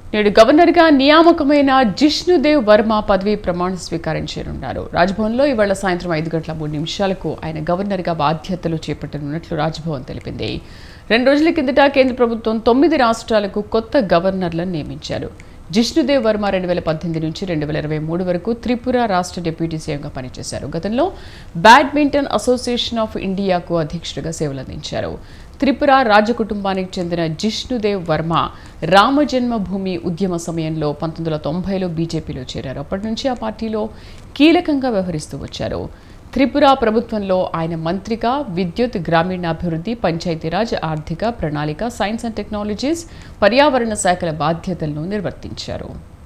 నేడు గవర్నర్గా నియామకమైన జిష్ణుదేవ్ వర్మ పదవీ ప్రమాణ స్వీకారం చేయనున్నారు రాజ్భవన్లో ఇవాళ సాయంత్రం ఐదు గంటల మూడు నిమిషాలకు ఆయన గవర్నర్గా బాధ్యతలు చేపట్టనున్నట్లు రాజ్భవన్ తెలిపింది రెండు రోజుల కిందట కేంద్ర ప్రభుత్వం తొమ్మిది రాష్ట్రాలకు కొత్త గవర్నర్లను నియమించారు జిష్ణుదేవ్ వర్మ రెండు వేల పద్దెనిమిది నుంచి రెండు వేల ఇరవై మూడు వరకు త్రిపుర రాష్ట్ర డిప్యూటీ సీఎంగా పనిచేశారు గతంలో బ్యాడ్మింటన్ అసోసియేషన్ ఆఫ్ ఇండియాకు అధ్యక్షుడిగా సేవలందించారు త్రిపుర రాజకుటుంబానికి చెందిన జిష్ణుదేవ్ వర్మ రామజన్మభూమి ఉద్యమ సమయంలో పంతొమ్మిది వందల తొంభైలో బీజేపీలో చేరారు అప్పటి నుంచి ఆ పార్టీలో కీలకంగా వ్యవహరిస్తూ వచ్చారు త్రిపుర ప్రభుత్వంలో ఆయన మంత్రిగా విద్యుత్ గ్రామీణాభివృద్ధి పంచాయతీరాజ్ ఆర్థిక ప్రణాళిక సైన్స్ అండ్ టెక్నాలజీస్ పర్యావరణ శాఖల బాధ్యతలను నిర్వర్తించారు